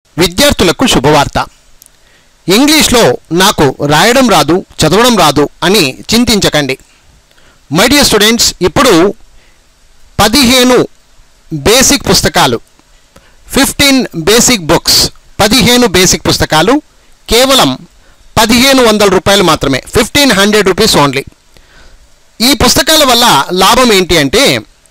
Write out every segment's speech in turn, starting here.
విద్యార్థులకు శుభవార్త ఇంగ్లీష్లో నాకు రాయడం రాదు చదవడం రాదు అని చింతించకండి మై డియర్ స్టూడెంట్స్ ఇప్పుడు పదిహేను బేసిక్ పుస్తకాలు ఫిఫ్టీన్ బేసిక్ బుక్స్ పదిహేను బేసిక్ పుస్తకాలు కేవలం పదిహేను వందల రూపాయలు మాత్రమే ఫిఫ్టీన్ హండ్రెడ్ రూపీస్ ఓన్లీ ఈ పుస్తకాల వల్ల లాభం ఏంటి అంటే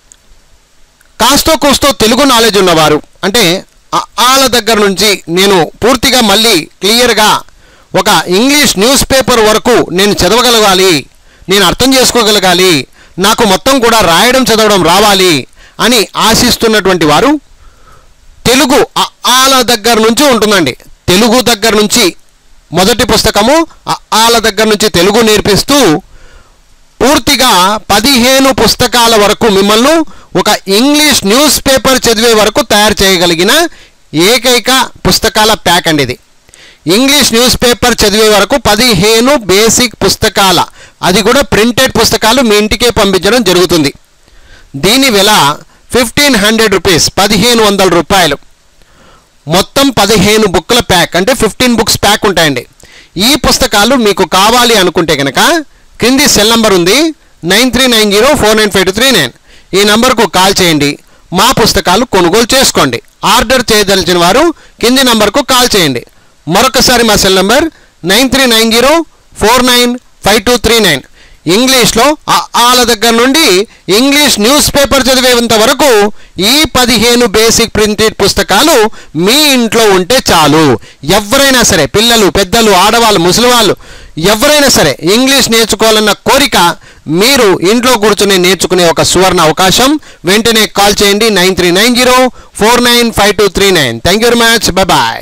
కాస్తో కోస్తో తెలుగు నాలెడ్జ్ ఉన్నవారు అంటే ఆ- ఆల దగ్గర నుంచి నేను పూర్తిగా మళ్ళీ క్లియర్గా ఒక ఇంగ్లీష్ న్యూస్ పేపర్ వరకు నేను చదవగలగాలి నేను అర్థం చేసుకోగలగాలి నాకు మొత్తం కూడా రాయడం చదవడం రావాలి అని ఆశిస్తున్నటువంటి వారు తెలుగు ఆ- ఆల దగ్గర నుంచి ఉంటుందండి తెలుగు దగ్గర నుంచి మొదటి పుస్తకము ఆ- ఆల దగ్గర నుంచి తెలుగు నేర్పిస్తూ పూర్తిగా పదిహేను పుస్తకాల వరకు మిమ్మల్ని ఒక ఇంగ్లీష్ న్యూస్ పేపర్ చదివే వరకు తయారు చేయగలిగిన ఏకైక పుస్తకాల ప్యాక్ అండి ఇది ఇంగ్లీష్ న్యూస్ పేపర్ చదివే వరకు పదిహేను బేసిక్ పుస్తకాల అది కూడా ప్రింటెడ్ పుస్తకాలు మీ ఇంటికే పంపించడం జరుగుతుంది దీని వెల ఫిఫ్టీన్ హండ్రెడ్ రూపీస్ పదిహేను వందల రూపాయలు మొత్తం పదిహేను బుక్ల ప్యాక్ అంటే ఫిఫ్టీన్ బుక్స్ ప్యాక్ ఉంటాయండి ఈ పుస్తకాలు మీకు కావాలి అనుకుంటే కనుక క్రింది సెల్ నంబర్ ఉంది nine three nine zero four nine five two three nine ఈ నంబర్కు కాల్ చేయండి మా పుస్తకాలు కొనుగోలు చేసుకోండి ఆర్డర్ చేయదలిచిన వారు కింది నంబర్కు కాల్ చేయండి మరొకసారి మా cell number nine three nine zero four nine five two three nine ఇంగ్లీష్లో ఆ- ఆల దగ్గర నుండి ఇంగ్లీష్ న్యూస్ పేపర్ చదివేంత వరకు ఈ పదిహేను బేసిక్ ప్రింటెడ్ పుస్తకాలు మీ ఇంట్లో ఉంటే చాలు ఎవరైనా సరే పిల్లలు పెద్దలు ఆడవాళ్ళు ముసలివాళ్ళు ఎవరైనా సరే ఇంగ్లీష్ నేర్చుకోవాలన్న కోరిక మీరు ఇంట్లో కూర్చుని నేర్చుకునే ఒక సువర్ణ అవకాశం వెంటనే కాల్ చేయండి nine three nine zero four nine five two three nine thank you very much bye bye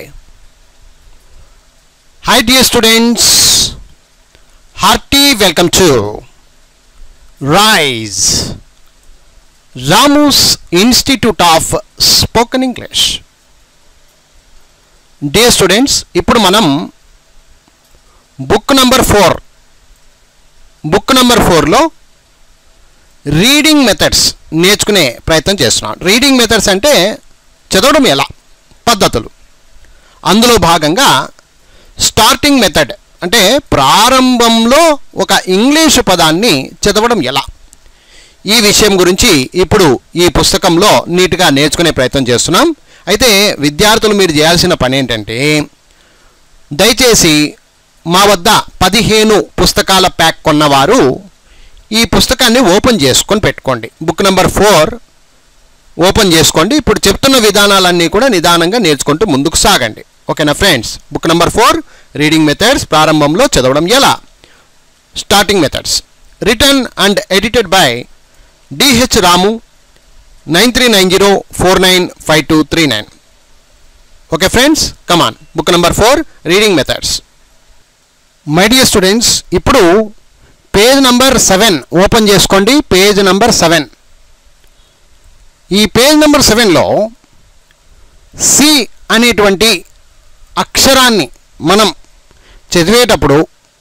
hi dear students hearty welcome to rise ramus institute of spoken english dear students ఇప్పుడు మనం book number four book number ఫోర్లో reading methods నేర్చుకునే ప్రయత్నం చేస్తున్నాం reading methods అంటే చదవడం ఎలా పద్ధతులు అందులో భాగంగా స్టార్టింగ్ మెథడ్ అంటే ప్రారంభంలో ఒక ఇంగ్లీషు పదాన్ని చదవడం ఎలా ఈ విషయం గురించి ఇప్పుడు ఈ పుస్తకంలో నీట్గా నేర్చుకునే ప్రయత్నం చేస్తున్నాం అయితే విద్యార్థులు మీరు చేయాల్సిన పని ఏంటంటే దయచేసి మా వద్ద పదిహేను పుస్తకాల ప్యాక్ కొన్నవారు ఈ పుస్తకాన్ని ఓపెన్ చేసుకొని పెట్టుకోండి బుక్ నెంబర్ ఫోర్ ఓపెన్ చేసుకోండి ఇప్పుడు చెప్తున్న విధానాలన్నీ కూడా నిదానంగా నేర్చుకుంటూ ముందుకు సాగండి ఓకేనా friends book number four reading methods ప్రారంభంలో చదవడం ఎలా starting methods written and edited by D H Ramu nine three nine zero four nine five two three nine okay friends come on book number four reading methods my dear students ఇప్పుడు page number seven open చేసుకోండి page number seven ఈ page number సెవెన్లో C అనేటువంటి అక్షరాన్ని మనం చదివేటప్పుడు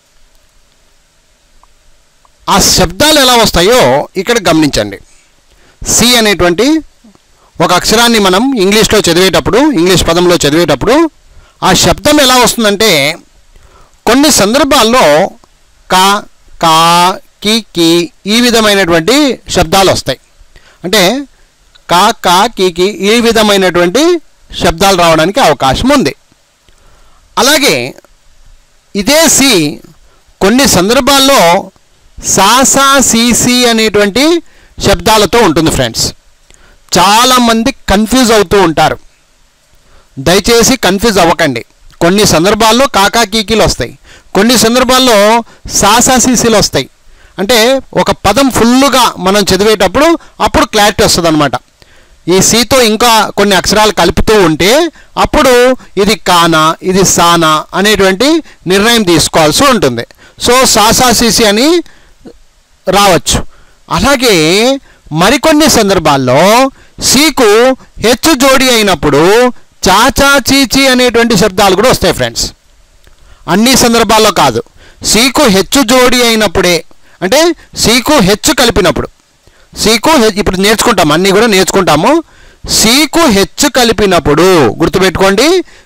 ఆ శబ్దాలు ఎలా వస్తాయో ఇక్కడ గమనించండి సి అనేటువంటి ఒక అక్షరాన్ని మనం ఇంగ్లీష్లో చదివేటప్పుడు ఇంగ్లీష్ పదంలో చదివేటప్పుడు ఆ శబ్దం ఎలా వస్తుందంటే కొన్ని సందర్భాల్లో కా కా కి కి ఈ విధమైనటువంటి శబ్దాలు వస్తాయి అంటే కా కా కి కి ఈ విధమైనటువంటి శబ్దాలు రావడానికి అవకాశం ఉంది అలాగే ఇదే సి కొన్ని సందర్భాల్లో సాసా సీసీ అనేటువంటి శబ్దాలతో ఉంటుంది ఫ్రెండ్స్ చాలామంది కన్ఫ్యూజ్ అవుతూ ఉంటారు దయచేసి కన్ఫ్యూజ్ అవ్వకండి కొన్ని సందర్భాల్లో కాకా కీకీలు వస్తాయి కొన్ని సందర్భాల్లో సాసా సీసీలు వస్తాయి అంటే ఒక పదం ఫుల్లుగా మనం చదివేటప్పుడు అప్పుడు క్లారిటీ వస్తుంది అనమాట ఈ సీతో ఇంకా కొన్ని అక్షరాలు కలుపుతూ ఉంటే అప్పుడు ఇది కానా ఇది సానా అనేటువంటి నిర్ణయం తీసుకోవాల్సి ఉంటుంది సో సాసా సీసీ అని రావచ్చు అలాగే మరికొన్ని సందర్భాల్లో సీకు హెచ్చు జోడి అయినప్పుడు చాచా చీచి అనేటువంటి శబ్దాలు కూడా వస్తాయి ఫ్రెండ్స్ అన్ని సందర్భాల్లో కాదు సీకు హెచ్చు జోడి అయినప్పుడే అంటే సీకు హెచ్చు కలిపినప్పుడు సీకు హె- ఇప్పుడు నేర్చుకుంటాం అన్నీ కూడా నేర్చుకుంటాము సీకు హెచ్చు కలిపినప్పుడు గుర్తుపెట్టుకోండి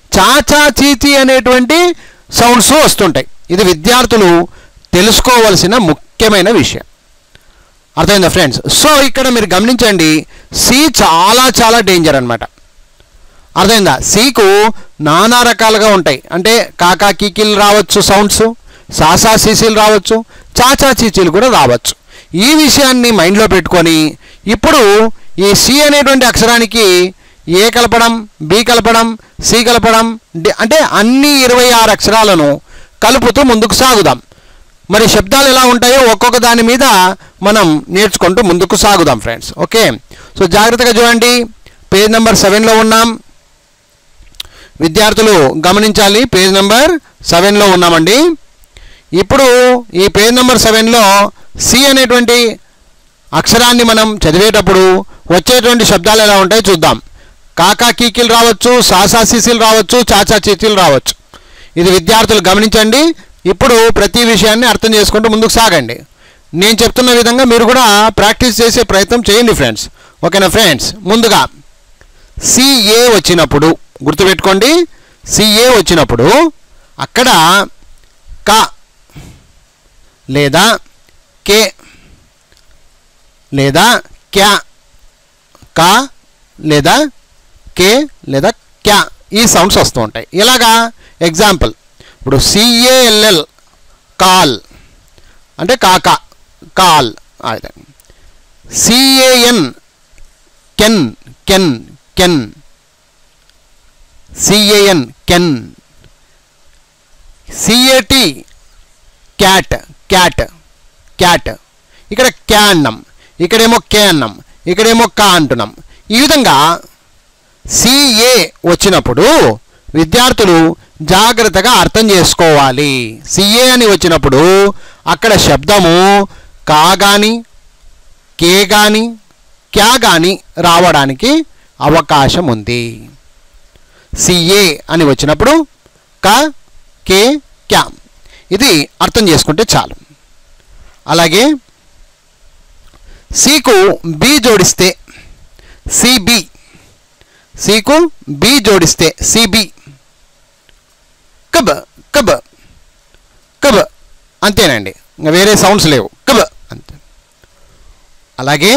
చాచా చీచి అనేటువంటి సౌండ్స్ వస్తుంటాయి ఇది విద్యార్థులు తెలుసుకోవలసిన ముఖ్యమైన విషయం అర్థమైందా ఫ్రెండ్స్ సో ఇక్కడ మీరు గమనించండి సి చాలా చాలా డేంజర్ అనమాట అర్థమైందా సీకు నానా రకాలుగా ఉంటాయి అంటే కాకా కీకిలు రావచ్చు సౌండ్స్ సాసా సీసీలు రావచ్చు చాచా చీచీలు కూడా రావచ్చు ఈ విషయాన్ని మైండ్లో పెట్టుకొని ఇప్పుడు ఈ సి అనేటువంటి అక్షరానికి ఏ కలపడం బి కలపడం సి కలపడం డి అంటే అన్ని ఇరవై ఆరు అక్షరాలను కలుపుతూ ముందుకు సాగుదాం మరి శబ్దాలు ఎలా ఉంటాయో ఒక్కొక్క దాని మీద మనం నేర్చుకుంటూ ముందుకు సాగుదాం ఫ్రెండ్స్ ఓకే సో జాగ్రత్తగా చూడండి పేజ్ నెంబర్ సెవెన్లో ఉన్నాం విద్యార్థులు గమనించాలి పేజ్ నెంబర్ సెవెన్లో ఉన్నామండి ఇప్పుడు ఈ పేజ్ నెంబర్ సెవెన్లో సి అనేటువంటి అక్షరాన్ని మనం చదివేటప్పుడు వచ్చేటువంటి శబ్దాలు ఎలా ఉంటాయో చూద్దాం కాకా కీకిలు రావచ్చు సాసా సీసీలు రావచ్చు చాచా చీచీలు రావచ్చు ఇది విద్యార్థులు గమనించండి ఇప్పుడు ప్రతి విషయాన్ని అర్థం చేసుకుంటూ ముందుకు సాగండి నేను చెప్తున్న విధంగా మీరు కూడా ప్రాక్టీస్ చేసే ప్రయత్నం చేయండి ఫ్రెండ్స్ ఓకేనా ఫ్రెండ్స్ ముందుగా సిఏ వచ్చినప్పుడు గుర్తుపెట్టుకోండి సిఏ వచ్చినప్పుడు అక్కడ క లేదా కే లేదా క్యా కా లేదా కే లేదా క్యా ఈ సౌండ్స్ వస్తూ ఉంటాయి ఇలాగా ఎగ్జాంపుల్ ఇప్పుడు సిఏఎల్ఎల్ కాల్ అంటే కాకా కాల్ అదే C A N can can can C A N can C A T cat cat cat ఇక్కడ క్యా అన్నాం ఇక్కడేమో కే అన్నాం ఇక్కడేమో కా అంటున్నాం ఈ విధంగా సిఏ వచ్చినప్పుడు విద్యార్థులు జాగ్రత్తగా అర్థం చేసుకోవాలి సిఏ అని వచ్చినప్పుడు అక్కడ శబ్దము కా కానీ కే కానీ క్యా కానీ రావడానికి అవకాశం ఉంది సిఏ అని వచ్చినప్పుడు క కే క్యా ఇది అర్థం చేసుకుంటే చాలు అలాగే సికు బి జోడిస్తే సిబి సికు బి జోడిస్తే సిబి కబ్ కబ్ కబ్ అంతేనండి ఇంకా వేరే సౌండ్స్ లేవు కబ్ అంతే అలాగే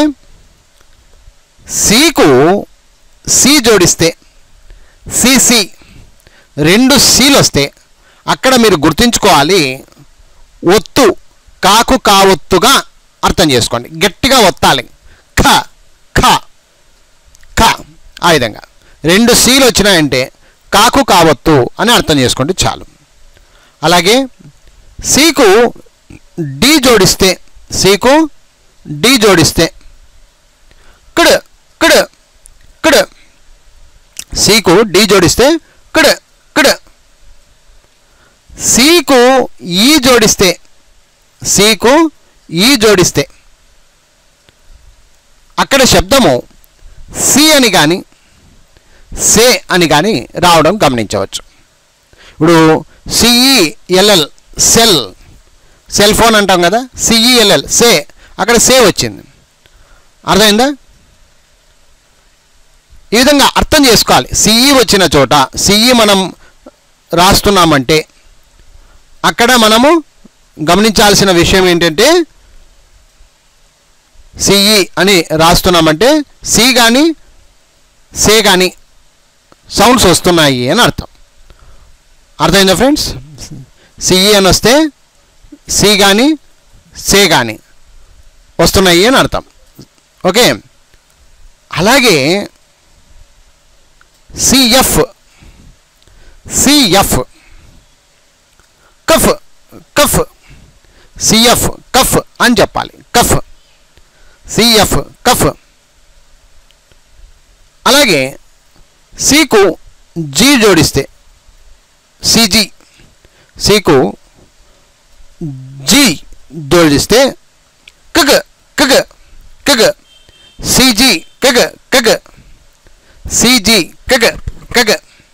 సికు సి జోడిస్తే సిసి రెండు సీలు వస్తే అక్కడ మీరు గుర్తుంచుకోవాలి ఒత్తు కాకు కావొత్తుగా అర్థం చేసుకోండి గట్టిగా ఒత్తాలి ఖ ఖ ఖ ఆ విధంగా రెండు సీలు వచ్చినాయంటే కాకు కావత్తు అని అర్థం చేసుకోండి చాలు అలాగే సీకు డి జోడిస్తే సీకు డి జోడిస్తే కడ్ కడ్ కడ్ సీకు డి జోడిస్తే కడ్ కడ్ సీకు ఈ జోడిస్తే సీకు ఈ జోడిస్తే అక్కడ శబ్దము సి అని కానీ సే అని కానీ రావడం గమనించవచ్చు ఇప్పుడు సిఈఎల్ఎల్ సెల్ సెల్ ఫోన్ అంటాం కదా సిఈఎల్ఎల్ సే అక్కడ సే వచ్చింది అర్థమైందా ఈ విధంగా అర్థం చేసుకోవాలి సిఈ వచ్చిన చోట సిఈ మనం రాస్తున్నామంటే అక్కడ మనము గమనించాల్సిన విషయం ఏంటంటే సిఈ అని రాస్తున్నామంటే సి కానీ సే కానీ సౌండ్స్ వస్తున్నాయి అని అర్థం అర్థమైందా ఫ్రెండ్స్ సిఈ అని వస్తే సి కానీ సే కానీ వస్తున్నాయి అని అర్థం ఓకే అలాగే C F C F cuff cuff C F cuff అని చెప్పాలి కఫ్ సిఎఫ్ కఫ్ అలాగే సికు జీ జోడిస్తే సిజీ సికు జీ జోడిస్తే కగ కగ కగ సిజీ కగ కగ సిజీ కగ కగ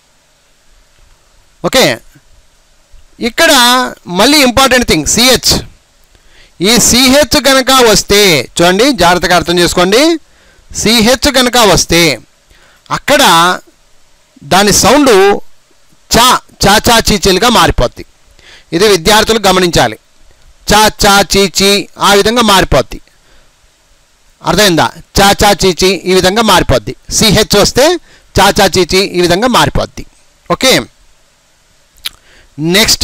ఓకే ఇక్కడ మళ్ళీ ఇంపార్టెంట్ థింగ్ సిహెచ్ ఈ సిహెచ్ కనుక వస్తే చూడండి జాగ్రత్తగా అర్థం చేసుకోండి సిహెచ్ కనుక వస్తే అక్కడ దాని సౌండ్ చా చాచా చీచీలుగా మారిపోద్ది ఇది విద్యార్థులు గమనించాలి చా చా చీచీ ఆ విధంగా మారిపోద్ది అర్థమైందా చాచా చీచి ఈ విధంగా మారిపోద్ది సిహెచ్ వస్తే చాచా చీచి ఈ విధంగా మారిపోద్ది okay next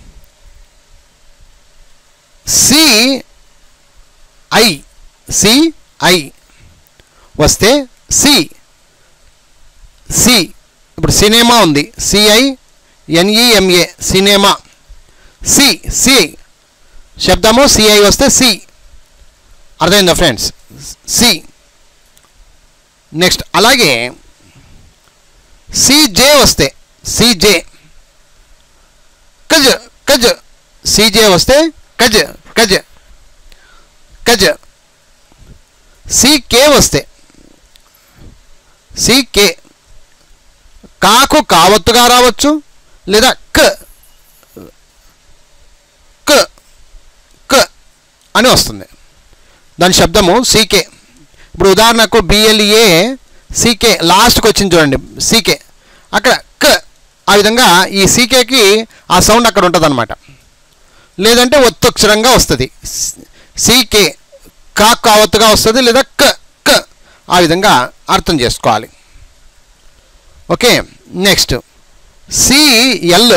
C I C I వస్తే సి సి ఇప్పుడు సినిమా ఉంది C I N E M A cinema C C శబ్దము సిఐ వస్తే సి అర్థమైందా ఫ్రెండ్స్ సి నెక్స్ట్ అలాగే సిజే వస్తే సిజే కజ్ కజ్ సిజే వస్తే కజ్ కజ్ కజ్ సికే వస్తే సికే కాకు కావత్తుగా రావచ్చు లేదా క క క అని వస్తుంది దాని శబ్దము సీకే ఇప్పుడు ఉదాహరణకు బిఎల్ఏ సీకే లాస్ట్కి వచ్చింది చూడండి సీకే అక్కడ క ఆ విధంగా ఈ సీకేకి ఆ సౌండ్ అక్కడ ఉంటుంది అనమాట లేదంటే ఒత్తక్షరంగా వస్తుంది సీకే కా కావత్తుగా వస్తుంది లేదా క క ఆ విధంగా అర్థం చేసుకోవాలి ఓకే నెక్స్ట్ సిఎల్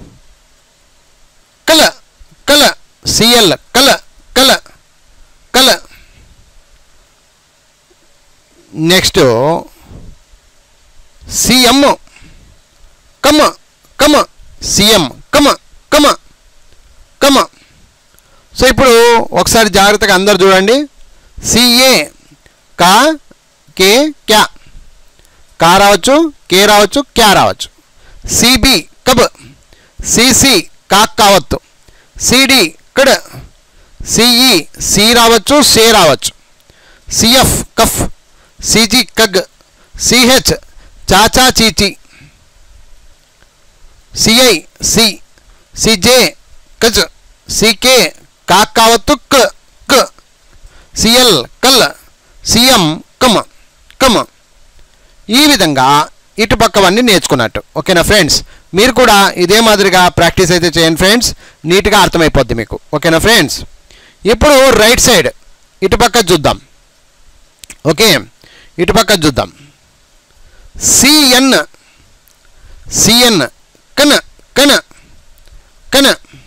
కల కల సిఎల్ కల కల కల నెక్స్ట్ సిఎం కమ కమ సిఎం కమ కమ కమ సో ఇప్పుడు ఒకసారి జాగ్రత్తగా అందరు చూడండి సిఏ కా కే క్యా కా రావచ్చు కే రావచ్చు క్యా రావచ్చు సిబి కబ్ సిసి కాక్ కావత్తు సిడి కడ్ సిఈ సి రావచ్చు సే రావచ్చు సిఎఫ్ కఫ్ సిజి కగ్ సిహెచ్ చాచా చీచి సిఐ సి సిజే కజ్ సికే కాక్ కావత్తు క క సిఎల్ కల్ సిఎం కమ కమ ఈ విధంగా ఇటుపక్కవన్నీ నేర్చుకున్నట్టు ఓకేనా ఫ్రెండ్స్ మీరు కూడా ఇదే మాదిరిగా ప్రాక్టీస్ అయితే చేయండి ఫ్రెండ్స్ నీట్గా అర్థమైపోద్ది మీకు ఓకేనా ఫ్రెండ్స్ ఇప్పుడు రైట్ సైడ్ ఇటుపక్క చూద్దాం ఓకే ఇటుపక్క చూద్దాం సిఎన్ సిఎన్ కన కన కన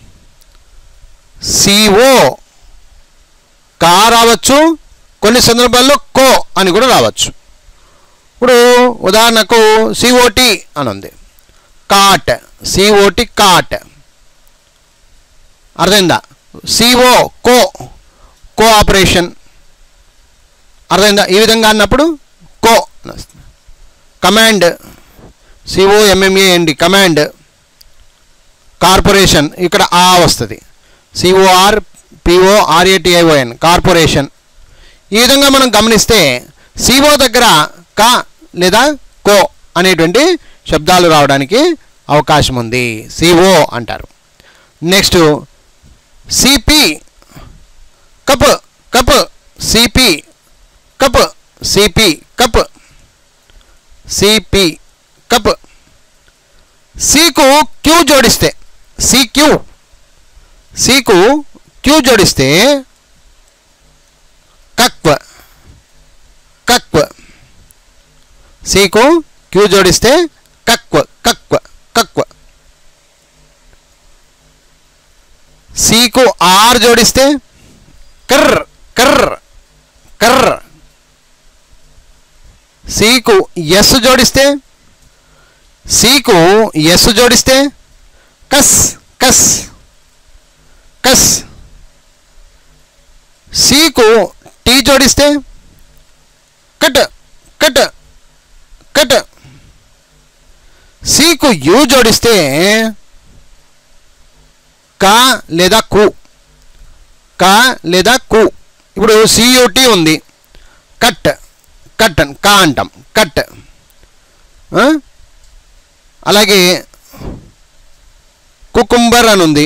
సిఓ కా రావచ్చు కొన్ని సందర్భాల్లో కో అని కూడా రావచ్చు ఇప్పుడు ఉదాహరణకు సిఓటి అని ఉంది కాట్ సిఓటి కాట్ అర్థమైందా సిఓ కో కోఆపరేషన్ అర్థమైందా ఈ విధంగా అన్నప్పుడు కో అని వస్తుంది command C O M M A N D command corporation ఇక్కడ ఆ వస్తుంది సిఓఆర్ పిఓ ఆర్ఏటిఐఓఎన్ కార్పొరేషన్ ఈ విధంగా మనం గమనిస్తే సిఓ దగ్గర కా లేదా కో అనేటువంటి శబ్దాలు రావడానికి అవకాశం ఉంది సిఓ అంటారు next C P cup cup C P cup C P cup C P cup సికు క్యూ జోడిస్తే సిక్యూ సికు క్యూ జోడిస్తే కక్వ కక్వ సికు క్యూ జోడిస్తే కక్వ కక్వ కక్వ సికు ఆర్ జోడిస్తే కర్ర కర్ర కర్ర సికు ఎస్ జోడిస్తే సికు ఎస్ జోడిస్తే కస్ కస్ కస్ సికు టీ జోడిస్తే కట్ కట్ కట్ సికు యు జోడిస్తే కా లేదా కు కా లేదా కు ఇప్పుడు సియుటి ఉంది కట్ కట్ అని కా అంటాం కట్ ఆ? అలాగే కుకుంబర్ అని ఉంది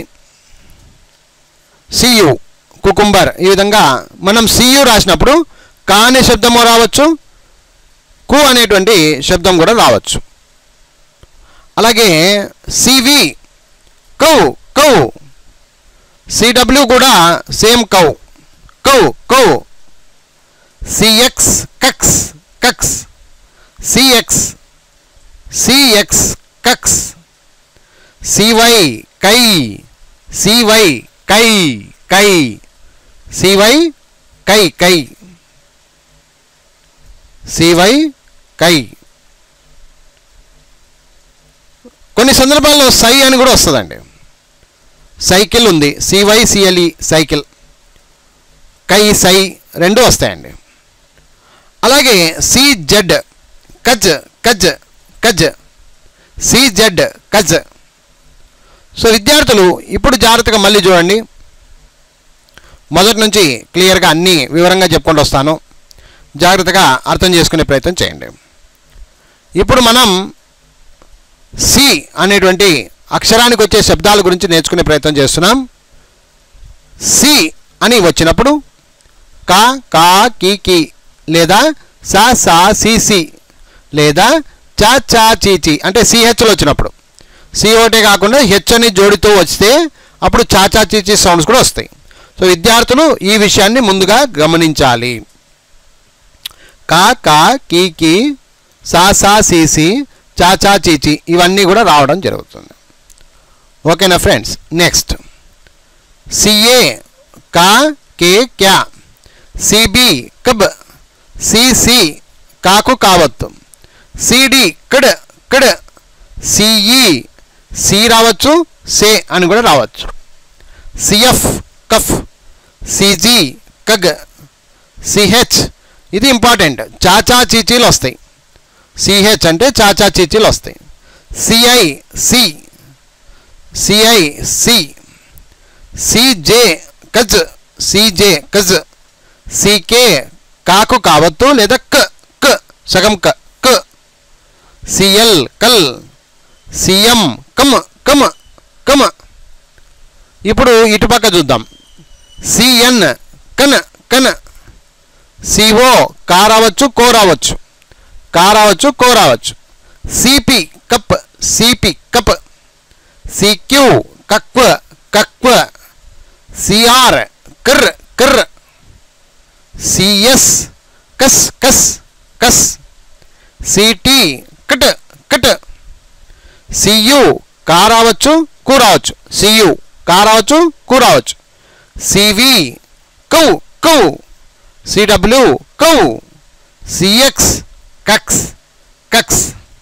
సియు కుకుంబర్ ఈ విధంగా మనం సియు రాసినప్పుడు కా అనే శబ్దము రావచ్చు కు అనేటువంటి శబ్దం కూడా రావచ్చు అలాగే సివి కౌ కౌ సిడబ్ల్యూ కూడా సేమ్ కౌ కౌ కౌ సిఎక్స్ కక్స్ కక్స్ సిఎక్స్ సిఎక్స్ కక్స్ సివై కై సివై కై కై సివై కై కై సివై కై కొన్ని సందర్భాల్లో సై అని కూడా వస్తుందండి సైకిల్ ఉంది సివై సిఎల్ఈ సైకిల్ కై సై రెండు వస్తాయండి అలాగే సిజెడ్ కజ్ కజ్ కజ్ సిజెడ్ కజ్ సో విద్యార్థులు ఇప్పుడు జాగ్రత్తగా మళ్ళీ చూడండి మొదటి నుంచి క్లియర్గా అన్నీ వివరంగా చెప్పుకుంటూ వస్తాను జాగ్రత్తగా అర్థం చేసుకునే ప్రయత్నం చేయండి ఇప్పుడు మనం సి అనేటువంటి అక్షరానికి వచ్చే శబ్దాల గురించి నేర్చుకునే ప్రయత్నం చేస్తున్నాం సి అని వచ్చినప్పుడు కా కా కి కి లేదా సా సా సి సి లేదా చా చా చీ చీ అంటే సిహెచ్లో వచ్చినప్పుడు సి ఒకటే కాకుండా హెచ్ అని జోడితో వస్తే అప్పుడు చా చా చీ చీ సౌండ్స్ కూడా వస్తాయి సో విద్యార్థులు ఈ విషయాన్ని ముందుగా గమనించాలి కా కా కీ కీ సా సా సి సి చా చా చీ చీ ఇవన్నీ కూడా రావడం జరుగుతుంది ఓకేనా ఫ్రెండ్స్ నెక్స్ట్ సిఏ కా కే క్యా సిబి కబ్ సిసి కాకు కావత్తు C D cud cud C E C రావచ్చు సే అని కూడా రావచ్చు సిఎఫ్ కఫ్ సిజి కగ్ సిహెచ్ ఇది ఇంపార్టెంట్ చాచా చీచీలు వస్తాయి సిహెచ్ అంటే చాచా చీచీలు వస్తాయి C I C C I C C J కజ్ సిజే కజ్ సికే కాకు కావత్తు లేదా క క సగం క క సిఎల్ కల్ సిఎం కమ్ కమ్ కమ్ ఇప్పుడు ఇటుపక్క చూద్దాం సిఎన్ కన్ కన్ సిఓ కా రావచ్చు కో రావచ్చు కా రావచ్చు కో రావచ్చు C P cup C P cup C Q కక్వ కక్వ సిఆర్ కర్ కర్ సిఎస్ కస్ కస్ కస్ సిటి కట్ కట్ సియు కా రావచ్చు కు రావచ్చు సియు కా రావచ్చు కు రావచ్చు సివి కౌ కౌ సిడబ్ల్యూ కౌ సిఎక్స్ కక్స్ కక్స్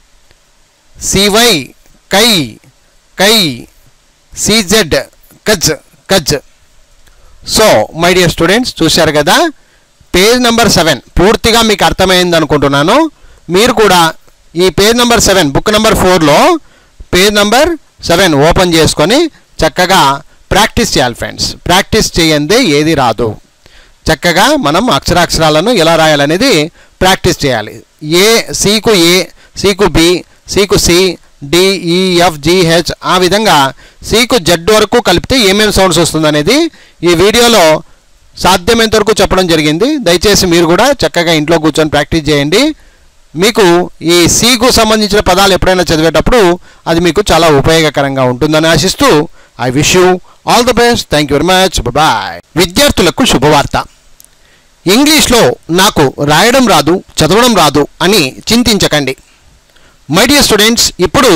సివై కై కై సిజెడ్ కజ్ కజ్ సో మై డియర్ స్టూడెంట్స్ చూశారు కదా పేజ్ నెంబర్ సెవెన్ పూర్తిగా మీకు అర్థమైంది అనుకుంటున్నాను మీరు కూడా ఈ page number seven book number ఫోర్లో పేజ్ నెంబర్ సెవెన్ ఓపెన్ చేసుకొని చక్కగా ప్రాక్టీస్ చేయాలి ఫ్రెండ్స్ ప్రాక్టీస్ చేయందే ఏది రాదు చక్కగా మనం అక్షరాక్షరాలను ఎలా రాయాలనేది ప్రాక్టీస్ చేయాలి ఏ సీకు ఏ సీకు బి సీకు సి డిఈఎఫ్ జిహెచ్ ఆ విధంగా సీకు జెడ్ వరకు కలిపితే ఏమేమి సౌండ్స్ వస్తుందనేది ఈ వీడియోలో సాధ్యమైనంత వరకు చెప్పడం జరిగింది దయచేసి మీరు కూడా చక్కగా ఇంట్లో కూర్చొని ప్రాక్టీస్ చేయండి మీకు ఈ సీకు సంబంధించిన పదాలు ఎప్పుడైనా చదివేటప్పుడు అది మీకు చాలా ఉపయోగకరంగా ఉంటుందని ఆశిస్తూ I wish you all the best thank you very much bye విద్యార్థులకు శుభవార్త ఇంగ్లీష్లో నాకు రాయడం రాదు చదవడం రాదు అని చింతించకండి మై డియర్ స్టూడెంట్స్ ఇప్పుడు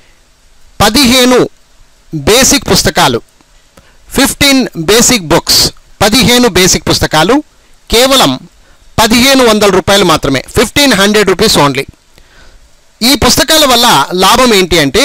పదిహేను బేసిక్ పుస్తకాలు ఫిఫ్టీన్ బేసిక్ బుక్స్ పదిహేను బేసిక్ పుస్తకాలు కేవలం పదిహేను వందల రూపాయలు మాత్రమే ఫిఫ్టీన్ హండ్రెడ్ రూపీస్ ఓన్లీ ఈ పుస్తకాల వల్ల లాభం ఏంటి అంటే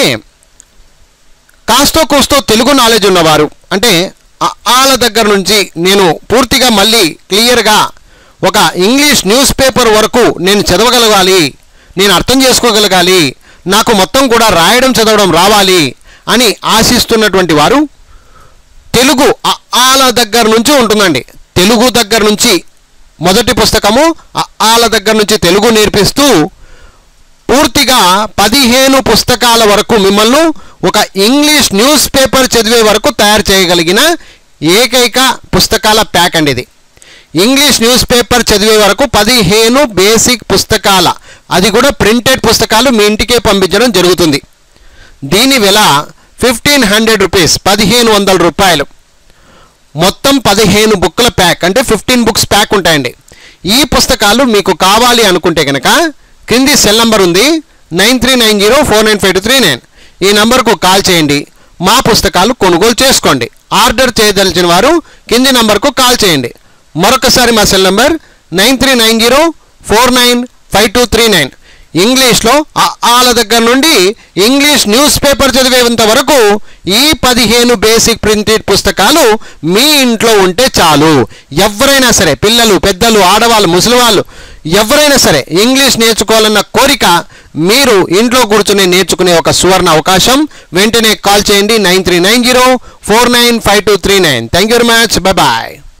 కాస్తో కూస్తో తెలుగు నాలెడ్జ్ ఉన్నవారు అంటే ఆ- ఆల దగ్గర నుంచి నేను పూర్తిగా మళ్ళీ క్లియర్గా ఒక ఇంగ్లీష్ న్యూస్ పేపర్ వరకు నేను చదవగలగాలి నేను అర్థం చేసుకోగలగాలి నాకు మొత్తం కూడా రాయడం చదవడం రావాలి అని ఆశిస్తున్నటువంటి వారు తెలుగు అ- ఆల దగ్గర నుంచి ఉంటుందండి తెలుగు దగ్గర నుంచి మొదటి పుస్తకము అ- ఆల దగ్గర నుంచి తెలుగు నేర్పిస్తూ పూర్తిగా పదిహేను పుస్తకాల వరకు మిమ్మల్ని ఒక ఇంగ్లీష్ న్యూస్ పేపర్ చదివే వరకు తయారు చేయగలిగిన ఏకైక పుస్తకాల ప్యాక్ అండి ఇది ఇంగ్లీష్ న్యూస్ పేపర్ చదివే వరకు పదిహేను బేసిక్ పుస్తకాల అది కూడా ప్రింటెడ్ పుస్తకాలు మీ ఇంటికే పంపించడం జరుగుతుంది దీని వెల ఫిఫ్టీన్ హండ్రెడ్ రూపీస్ పదిహేను వందల రూపాయలు మొత్తం పదిహేను బుక్ల ప్యాక్ అంటే ఫిఫ్టీన్ బుక్స్ ప్యాక్ ఉంటాయండి ఈ పుస్తకాలు మీకు కావాలి అనుకుంటే కనుక క్రింది సెల్ నంబర్ ఉంది nine three nine zero four nine five two three nine ఈ నంబర్కు కాల్ చేయండి మా పుస్తకాలు కొనుగోలు చేసుకోండి ఆర్డర్ చేయదలిచిన వారు కింది నంబర్కు కాల్ చేయండి మరొకసారి మా cell number nine three nine zero four nine five two three nine ఇంగ్లీష్లో వాళ్ళ దగ్గర నుండి ఇంగ్లీష్ న్యూస్ పేపర్ చదివేంత వరకు ఈ పదిహేను బేసిక్ ప్రింటెడ్ పుస్తకాలు మీ ఇంట్లో ఉంటే చాలు ఎవరైనా సరే పిల్లలు పెద్దలు ఆడవాళ్ళు ముసలివాళ్ళు ఎవరైనా సరే ఇంగ్లీష్ నేర్చుకోవాలన్న కోరిక మీరు ఇంట్లో కూర్చుని నేర్చుకునే ఒక సువర్ణ అవకాశం వెంటనే కాల్ చేయండి nine three nine zero four nine five two three nine thank you very much bye